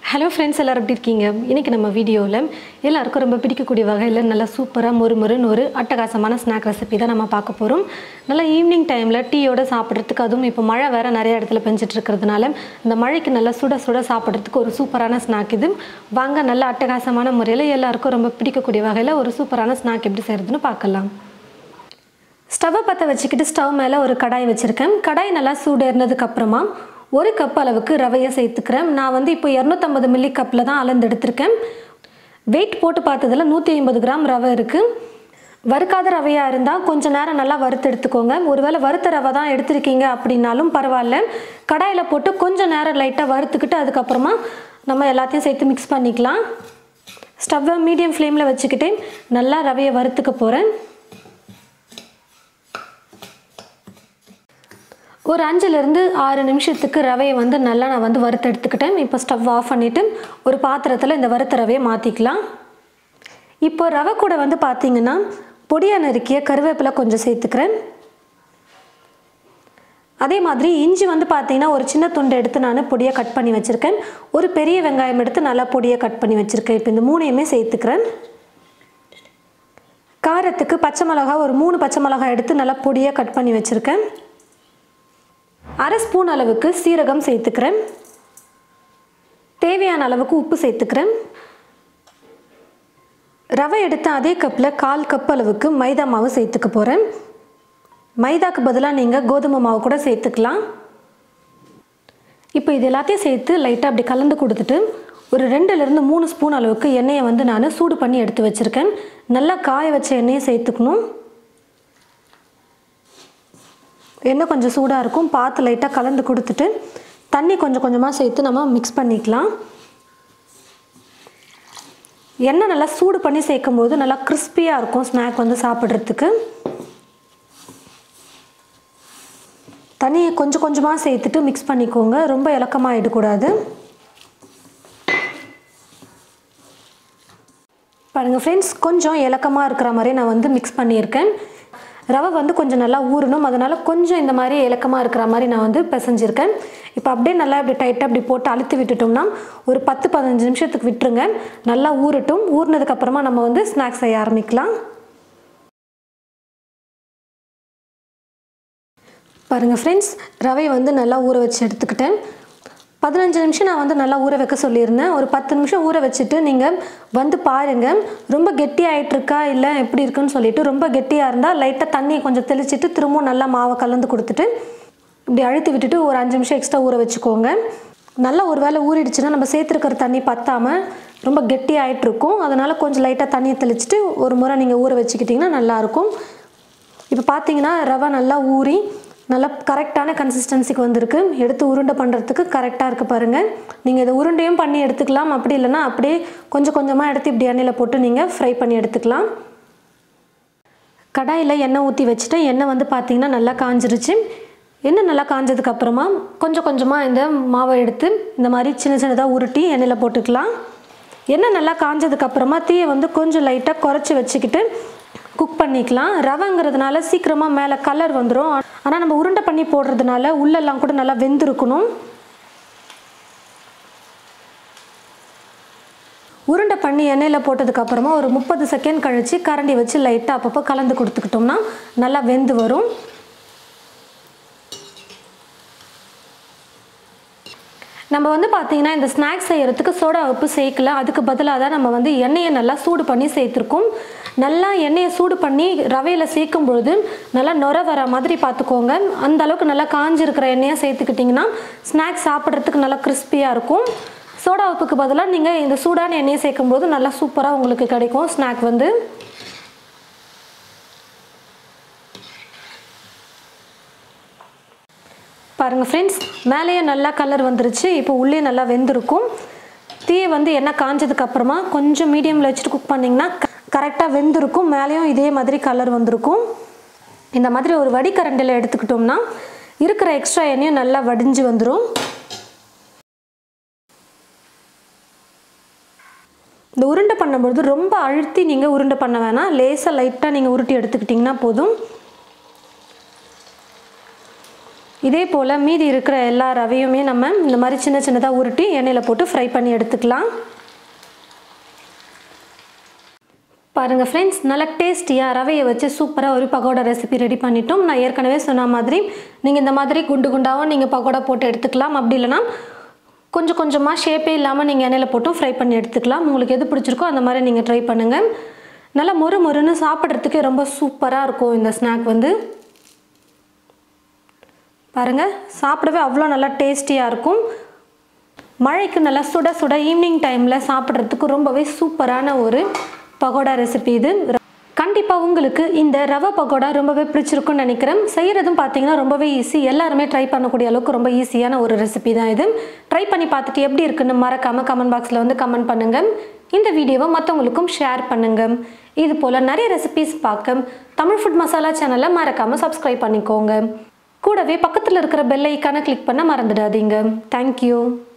hello friends எல்லோரும் எப்படி இருக்கீங்க இன்றைக்கி நம்ம வீடியோவில் எல்லாருக்கும் ரொம்ப பிடிக்கக்கூடிய வகையில் நல்லா சூப்பராக மொறு மொறுன்னு ஒரு அட்டகாசமான ஸ்நாக் ரெசிபி தான் நம்ம பார்க்க போகிறோம் நல்லா ஈவினிங் டைமில் டீயோட சாப்பிட்றதுக்கு அதுவும் இப்போ மழை வேறு நிறைய இடத்துல பெஞ்சிட்டு இருக்கிறதுனால இந்த மழைக்கு நல்லா சுட சுட சாப்பிட்றதுக்கு ஒரு சூப்பரான ஸ்நாக் இது வாங்க நல்ல அட்டகாசமான முறையில் எல்லாருக்கும் ரொம்ப பிடிக்கக்கூடிய வகையில் ஒரு சூப்பரான ஸ்நாக் எப்படி செய்கிறதுன்னு பார்க்கலாம் ஸ்டவ்வை பற்ற வச்சுக்கிட்டு ஸ்டவ் மேலே ஒரு கடாய் வச்சுருக்கேன் கடாய் நல்லா சூடேறினதுக்கு அப்புறமா ஒரு கப் அளவுக்கு ரவையை சேர்த்துக்கிறேன் நான் வந்து இப்போ இரநூத்தம்பது மில்லி கப்பில் தான் அளந்து எடுத்திருக்கேன் வெயிட் போட்டு பார்த்ததில் நூற்றி ஐம்பது கிராம் ரவை இருக்குது வறுக்காத ரவையாக இருந்தால் கொஞ்சம் நேரம் நல்லா வறுத்து எடுத்துக்கோங்க ஒருவேளை வறுத்த ரவை தான் எடுத்திருக்கீங்க அப்படின்னாலும் பரவாயில்ல கடாயில் போட்டு கொஞ்சம் நேரம் லைட்டாக வறுத்துக்கிட்டு அதுக்கப்புறமா நம்ம எல்லாத்தையும் சேர்த்து மிக்ஸ் பண்ணிக்கலாம் ஸ்டவ்வை மீடியம் ஃப்ளேமில் வச்சுக்கிட்டு நல்லா ரவையை வறுத்துக்க போகிறேன் ஒரு அஞ்சுலேருந்து ஆறு நிமிஷத்துக்கு ரவையை வந்து நல்லா நான் வந்து வறுத்து எடுத்துக்கிட்டேன் இப்போ ஸ்டவ் ஆஃப் பண்ணிவிட்டு ஒரு பாத்திரத்தில் இந்த வறுத்த ரவையை மாற்றிக்கலாம் இப்போ ரவை கூட வந்து பார்த்திங்கன்னா பொடியாக நறுக்கிய கருவேப்பிலை கொஞ்சம் சேர்த்துக்கிறேன் அதே மாதிரி இஞ்சி வந்து பார்த்தீங்கன்னா ஒரு சின்ன துண்டு எடுத்து நான் பொடியாக கட் பண்ணி வச்சுருக்கேன் ஒரு பெரிய வெங்காயம் எடுத்து நல்லா பொடியாக கட் பண்ணி வச்சுருக்கேன் இப்போ இந்த மூணையுமே சேர்த்துக்கிறேன் காரத்துக்கு பச்சை மிளகா ஒரு மூணு பச்சை மிளகாய் எடுத்து நல்லா பொடியாக கட் பண்ணி வச்சுருக்கேன் அரை ஸ்பூன் அளவுக்கு சீரகம் சேர்த்துக்கிறேன் தேவையான அளவுக்கு உப்பு சேர்த்துக்கிறேன் ரவை எடுத்த அதே கப்பில் கால் கப் அளவுக்கு மைதா மாவு சேர்த்துக்க போகிறேன் மைதாக்கு பதிலாக நீங்கள் கோதுமை மாவு கூட சேர்த்துக்கலாம் இப்போ இது எல்லாத்தையும் சேர்த்து லைட்டாக அப்படி கலந்து கொடுத்துட்டு ஒரு ரெண்டுலேருந்து மூணு ஸ்பூன் அளவுக்கு எண்ணெயை வந்து நான் சூடு பண்ணி எடுத்து வச்சுருக்கேன் நல்லா காய வச்ச எண்ணெயை சேர்த்துக்கணும் எண்ணெய் கொஞ்சம் சூடாக இருக்கும் பார்த்து லைட்டாக கலந்து கொடுத்துட்டு தண்ணி கொஞ்சம் கொஞ்சமாக சேர்த்து நம்ம மிக்ஸ் பண்ணிக்கலாம் எண்ணெய் நல்லா சூடு பண்ணி சேர்க்கும் போது நல்லா கிறிஸ்பியாக இருக்கும் ஸ்நாக் வந்து சாப்பிட்றதுக்கு தண்ணியை கொஞ்சம் கொஞ்சமாக சேர்த்துட்டு மிக்ஸ் பண்ணிக்கோங்க ரொம்ப இலக்கமாக ஆகிடக்கூடாது பாருங்கள் ஃப்ரெண்ட்ஸ் கொஞ்சம் இலக்கமாக இருக்கிற மாதிரி நான் வந்து மிக்ஸ் பண்ணியிருக்கேன் ரவை வந்து கொஞ்சம் நல்லா ஊறணும் அதனால் கொஞ்சம் இந்த மாதிரி இலக்கமாக இருக்கிற மாதிரி நான் வந்து பிசைஞ்சிருக்கேன் இப்போ அப்படியே நல்லா இப்படி டைட்டாக அப்படி போட்டு அழுத்தி விட்டுட்டோம்னா ஒரு பத்து பதினஞ்சு நிமிஷத்துக்கு விட்டுருங்க நல்லா ஊறட்டும் ஊறினதுக்கப்புறமா நம்ம வந்து ஸ்நாக்ஸ் செய்ய ஆரம்பிக்கலாம் பாருங்கள் ஃப்ரெண்ட்ஸ் ரவையை வந்து நல்லா ஊற வச்சு எடுத்துக்கிட்டேன் பதினஞ்சு நிமிஷம் நான் வந்து நல்லா ஊற வைக்க சொல்லியிருந்தேன் ஒரு பத்து நிமிஷம் ஊற வச்சுட்டு நீங்கள் வந்து பாருங்கள் ரொம்ப கெட்டியாயிட்ருக்கா இல்லை எப்படி இருக்குன்னு சொல்லிட்டு ரொம்ப கெட்டியாக இருந்தால் லைட்டாக தண்ணியை கொஞ்சம் தெளிச்சிட்டு திரும்பவும் நல்லா மாவை கலந்து கொடுத்துட்டு இப்படி அழுத்தி விட்டுட்டு ஒரு அஞ்சு நிமிஷம் எக்ஸ்ட்ரா ஊற வச்சுக்கோங்க நல்லா ஒரு வேளை ஊறிடுச்சுன்னா நம்ம சேர்த்துருக்கிற தண்ணி பத்தாமல் ரொம்ப கெட்டியாயிட்ருக்கும் அதனால் கொஞ்சம் லைட்டாக தண்ணியை தெளிச்சிட்டு ஒரு முறை நீங்கள் ஊற வச்சுக்கிட்டிங்கன்னா நல்லாயிருக்கும் இப்போ பார்த்தீங்கன்னா ரவை நல்லா ஊறி நல்லா கரெக்டான கன்சிஸ்டன்சிக்கு வந்திருக்கு எடுத்து உருண்டை பண்ணுறதுக்கு கரெக்டாக இருக்குது பாருங்கள் நீங்கள் இதை உருண்டையும் பண்ணி எடுத்துக்கலாம் அப்படி இல்லைன்னா அப்படியே கொஞ்சம் கொஞ்சமாக எடுத்து இப்படி எண்ணெயில் போட்டு நீங்கள் ஃப்ரை பண்ணி எடுத்துக்கலாம் கடாயில் எண்ணெய் ஊற்றி வச்சுட்டு எண்ணெய் வந்து பார்த்திங்கன்னா நல்லா காஞ்சிருச்சு எண்ணெய் நல்லா காஞ்சதுக்கப்புறமா கொஞ்சம் கொஞ்சமாக இந்த மாவை எடுத்து இந்த மாதிரி சின்ன சின்னதாக உருட்டி எண்ணெயில் போட்டுக்கலாம் எண்ணெய் நல்லா காஞ்சதுக்கப்புறமா தீயை வந்து கொஞ்சம் லைட்டாக குறைச்சி வச்சுக்கிட்டு குக் பண்ணிக்கலாம் ரவைங்கிறதுனால சீக்கிரமாக மேலே கலர் வந்துடும் ஆனால் நம்ம உருண்டை பண்ணி போடுறதுனால உள்ளெல்லாம் கூட நல்லா வெந்திருக்கணும் உருண்டை பண்ணி எண்ணெயில் போட்டதுக்கப்புறமா ஒரு முப்பது செகண்ட் கழித்து கரண்டி வச்சு லைட்டாக அப்பப்போ கலந்து கொடுத்துக்கிட்டோம்னா நல்லா வெந்து வரும் நம்ம வந்து பார்த்திங்கன்னா இந்த ஸ்நாக்ஸ் செய்கிறதுக்கு சோடா உப்பு சேர்க்கல அதுக்கு பதிலாக தான் நம்ம வந்து எண்ணெயை நல்லா சூடு பண்ணி சேர்த்துருக்கோம் நல்லா எண்ணெயை சூடு பண்ணி ரவையில் சேர்க்கும் பொழுது நல்லா நுர வர மாதிரி பார்த்துக்கோங்க அந்த அளவுக்கு நல்லா காஞ்சிருக்கிற எண்ணெயை சேர்த்துக்கிட்டிங்கன்னா ஸ்நாக்ஸ் சாப்பிட்றதுக்கு நல்லா கிறிஸ்பியாக இருக்கும் சோடா உப்புக்கு பதிலாக நீங்கள் இந்த சூடான எண்ணெயை சேர்க்கும் போது நல்லா சூப்பராக உங்களுக்கு கிடைக்கும் ஸ்நாக் வந்து பாருங்கள் ஃப்ரெண்ட்ஸ் மேலேயே நல்லா கலர் வந்துருச்சு இப்போ உள்ளே நல்லா வெந்திருக்கும் தீயை வந்து எண்ணெய் காஞ்சதுக்கப்புறமா கொஞ்சம் மீடியமில் வச்சுட்டு குக் பண்ணிங்கன்னா கரெக்டாக வெந்திருக்கும் மேலேயும் இதே மாதிரி கலர் வந்திருக்கும் இந்த மாதிரி ஒரு வடிகரண்டில் எடுத்துக்கிட்டோம்னா இருக்கிற எக்ஸ்ட்ரா எண்ணெயும் நல்லா வடிஞ்சு வந்துடும் இந்த உருண்டை பண்ணும்பொழுது ரொம்ப அழுத்தி நீங்கள் உருண்டை பண்ண வேணாம் லேசாக லைட்டாக நீங்கள் உருட்டி எடுத்துக்கிட்டிங்கன்னா போதும் இதே போல் மீதி இருக்கிற எல்லா ரவையுமே நம்ம இந்த மாதிரி சின்ன சின்னதாக உருட்டி எண்ணெயில் போட்டு ஃப்ரை பண்ணி எடுத்துக்கலாம் பாருங்கள் ஃப்ரெண்ட்ஸ் நல்லா டேஸ்டியாக ரவையை வச்சு சூப்பராக ஒரு பகோடா ரெசிபி ரெடி பண்ணிட்டோம் நான் ஏற்கனவே சொன்ன மாதிரி நீங்கள் இந்த மாதிரி குண்டு குண்டாகவும் நீங்கள் பகோடா போட்டு எடுத்துக்கலாம் அப்படி இல்லைனா கொஞ்சம் கொஞ்சமாக ஷேப்பே இல்லாமல் நீங்கள் எண்ணெயில் போட்டும் ஃப்ரை பண்ணி எடுத்துக்கலாம் உங்களுக்கு எது பிடிச்சிருக்கோ அந்த மாதிரி நீங்கள் ட்ரை பண்ணுங்கள் நல்லா மொறு மொறுன்னு சாப்பிட்றதுக்கே ரொம்ப சூப்பராக இருக்கும் இந்த ஸ்நாக் வந்து பாருங்கள் சாப்பிடவே அவ்வளோ நல்லா டேஸ்டியாக இருக்கும் மழைக்கு நல்லா சுட சுட ஈவினிங் டைமில் சாப்பிட்றதுக்கு ரொம்பவே சூப்பரான ஒரு பகோடா ரெசிபி இது கண்டிப்பாக உங்களுக்கு இந்த ரவை பகோடா ரொம்பவே பிடிச்சிருக்கும்னு நினைக்கிறேன் செய்கிறதும் பார்த்தீங்கன்னா ரொம்பவே ஈஸி எல்லாருமே ட்ரை பண்ணக்கூடிய அளவுக்கு ரொம்ப ஈஸியான ஒரு ரெசிபி தான் இது ட்ரை பண்ணி பார்த்துட்டு எப்படி இருக்குன்னு மறக்காமல் கமெண்ட் பாக்ஸில் வந்து கமெண்ட் பண்ணுங்கள் இந்த வீடியோவை மற்றவங்களுக்கும் ஷேர் பண்ணுங்கள் இது போல் நிறைய ரெசிபிஸ் பார்க்க தமிழ் ஃபுட் மசாலா சேனலை மறக்காமல் சப்ஸ்கிரைப் பண்ணிக்கோங்க கூடவே பக்கத்தில் இருக்கிற பெல் ஐக்கானை கிளிக் பண்ண மறந்துடாதீங்க தேங்க்யூ